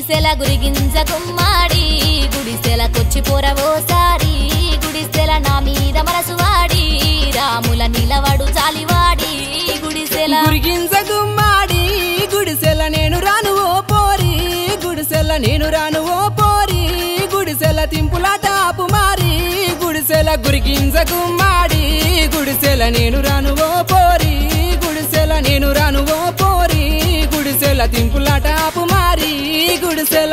గుడిసెల గురిగింజ గుమ్మాడి గుడిసెలకొచ్చి పోరవోసారి గుడిసెల నా మీద మనసు వాడి రాముల నిలవడు చాలివాడి గుడిసెల గురిగింజ గుమ్మాడి గుడిసెల నేను రాను ఓ పోరి గుడిసెల నేను రాను ఓ పోరి గుడిసెల తింపులాట ఆపు మారి గుడిసెల గురిగింజ గుమ్మాడి గుడిసెల నేను రాను ఓ పోరి గుడిసెల నేను రాను ఓ పోరి గుడిసెల తింపులాట ఆపు మారి గుడిసెల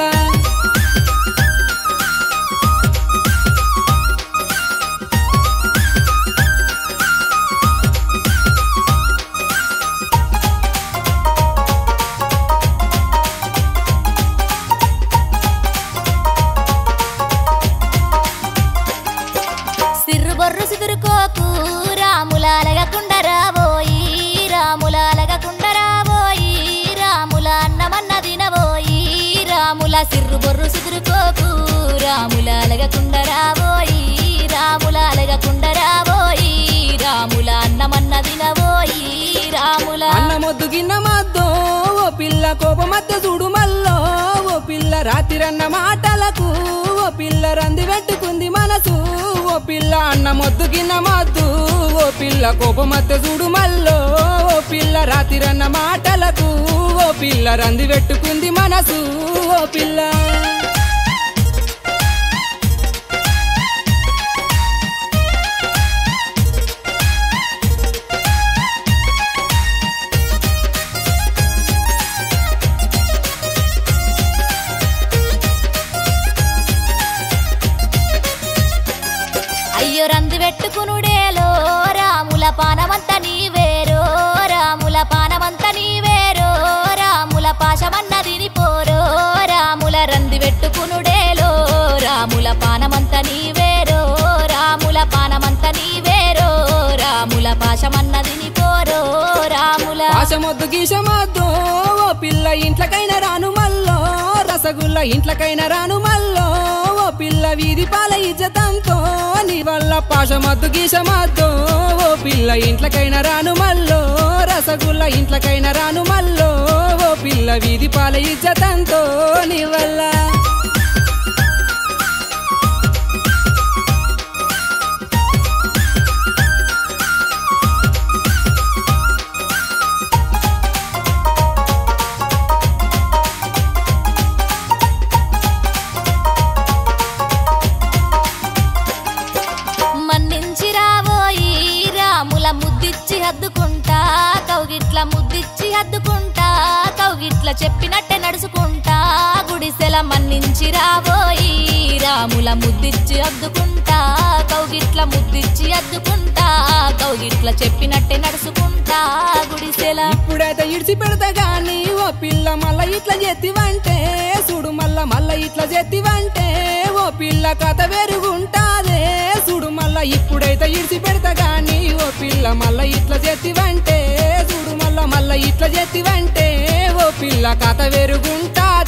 సిర్రు బొర్రు సిదురుకోకు రాముల అలగకుండా రాబోయి రాముల అలగకుండా రాబోయి రాముల అన్నమన్న తినబోయి రాముల సిర్రు బొర్రు సిదురుకోకు రాముల అలగకుండా రాబోయి రాముల అలగకుండా రాబోయి రాముల అన్నమన్న తినబోయి రాముల అన్నమొద్దు గిన్న మద్దో ఓ పిల్ల కోపమద్ద చూడు మల్లో ఓ పిల్ల రాత్రిరన్న మాటలకు ఓ పిల్ల రంది పెట్టుకుంది మనసు ఓ పిల్ల అన్నమొద్దు గిన్న మద్దు ఓ పిల్ల కోపమద్ద చూడు మల్లో ఓ పిల్ల రాత్రిరన్న మాటలకు ఓ పిల్ల రంది పెట్టుకుంది మనసు ఓ పిల్ల అయ్యో రంది పెట్టుకునుడేలో రాముల పానమంత నీవేరో రాముల పానమంత నీవేరో రాముల పాశమన్నదిని పోరో రాముల రంది పెట్టుకునుడేలో రాముల పానమంత నీవేరో రాముల పానమంత నీవేరో రాముల పాశమన్నదిని పోరో రాముల పాశమొద్దు గీశమొద్దు ఓ పిల్ల ఇంట్లకైనా రాను మల్లో రసగుల్ల ఇంట్లకైనా రాను మల్లో ఓ పిల్ల వీధి పాల ఇజ్జతంతో నీ వల్ల పాశమొద్దు గీశమొద్దు ఓ పిల్ల ఇంట్లకైనా రాను మల్లో రసగుల్ల ఇంట్లకైనా రాను మల్లో ఓ పిల్ల వీధి పాల ఇజ్జతంతో నీ వల్ల మన్నించి రాబోయి రాముల ముద్దిచ్చి హద్దుకుంటా కౌగిట్ల ముద్దిచ్చి హద్దుకుంటా కౌగిట్ల చెప్పినట్టే నడుచుకుంటా గుడిసెల మన్నించి రాబోయి రాముల ముద్దిచ్చి హద్దుకుంటా కౌగిట్ల ముద్దిచ్చి హద్దుకుంటా కౌగిట్ల చెప్పినట్టే నడుచుకుంటా గుడిసెల ఇప్పుడైతే ఇడిచి పెడతా గాని ఓ పిల్ల మల్ల ఇట్లా చేతివంటే చూడు మల్ల మల్ల ఇట్లా చేతివంటే ఓ పిల్ల కథ వెరుగుంటాదే చూడు మల్ల ఇప్పుడైతే ఇడిచి పెడతా గాని ఓ పిల్ల మల్ల ఇట్లా చేతివంటే చూడు మల్ల మల్ల ఇట్లా చేతివంటే ఓ పిల్ల కథ వెరుగుంటాదే